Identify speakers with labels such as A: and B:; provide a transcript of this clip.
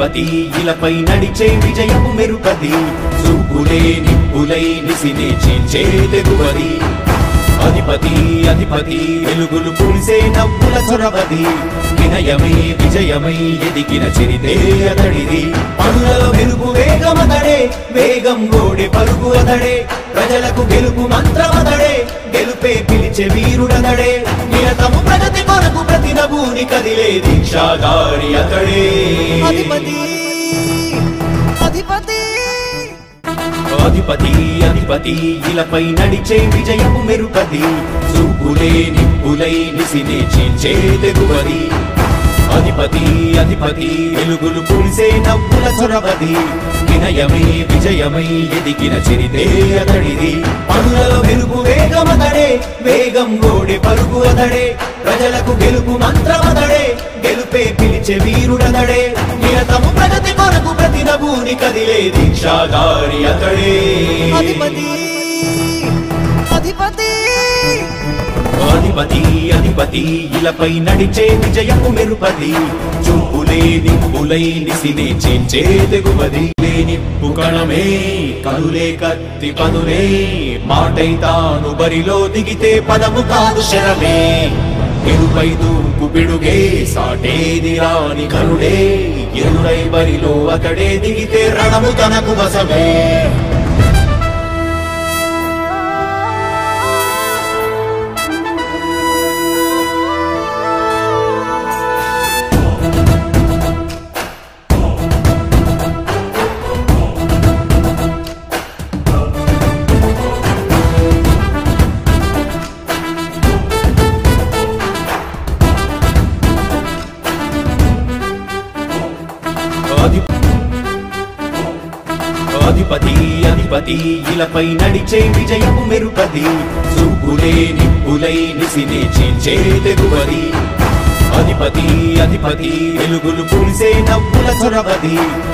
A: అధిపతి ఇలపై నడిచే విజయము మెరుపది చూపులే నిప్పులై నిసినే చీల్చే తెగువది అధిపతి అధిపతి వెలుగులు పులిసే నవ్వుల చొరవది వినయమై విజయమై ఎదిగిన చరితే అతడిది పనులలో వెలుగు వేగమతడే వేగం గోడే పరుగు అతడే ప్రజలకు గెలుపు మంత్రమతడే గెలుపే పిలిచే వీరుడతడే నిరతము ప్రగతి కొరకు ప్రతి నభూని కదిలే దీక్షాగారి అతడే
B: అధిపతి అధిపతి
A: అధిపతి అధిపతి ఇలపై నడిచే విజయము మెరుపది చూపులే నిప్పులై నిసినే చీల్చే తెగువది అధిపతి అధిపతి వెలుగులు పులిసే నవ్వుల చొరవది వినయమై విజయమై ఎదిగిన చరితే అతడిది పనులలో వెలుగు వేగమతడే వేగం గోడే పరుగు అతడే ప్రజలకు గెలుపు మంత్రమతడే గెలుపే పిలిచే వీరుడతడే నిరతము ప్రగతి కొరకు ప్రతి నభూని కదిలే దీక్షాగారి అతడే
B: అధిపతి అధిపతి
A: అధిపతి అధిపతి ఇలపై నడిచే విజయము మెరుపది చూపులే నిప్పులై నిసినే చేంచే తెగువది లే నిప్పు కణమే కనులే కత్తి పదులే మాటై తాను బరిలో దిగితే పదము కాదు శరమే ఎరుపై దూకు పిడుగే సాటేది రాని కరుడే ఎరుడై బరిలో అతడే దిగితే రణము తనకు వసమే అధి- అధిపతి అధిపతి ఇలపై నడిచే విజయము మెరుపది చూపులే నిప్పులై నిసినే చీల్చే తెగువది అధిపతి అధిపతి వెలుగులు పులిసే నవ్వుల చొరవది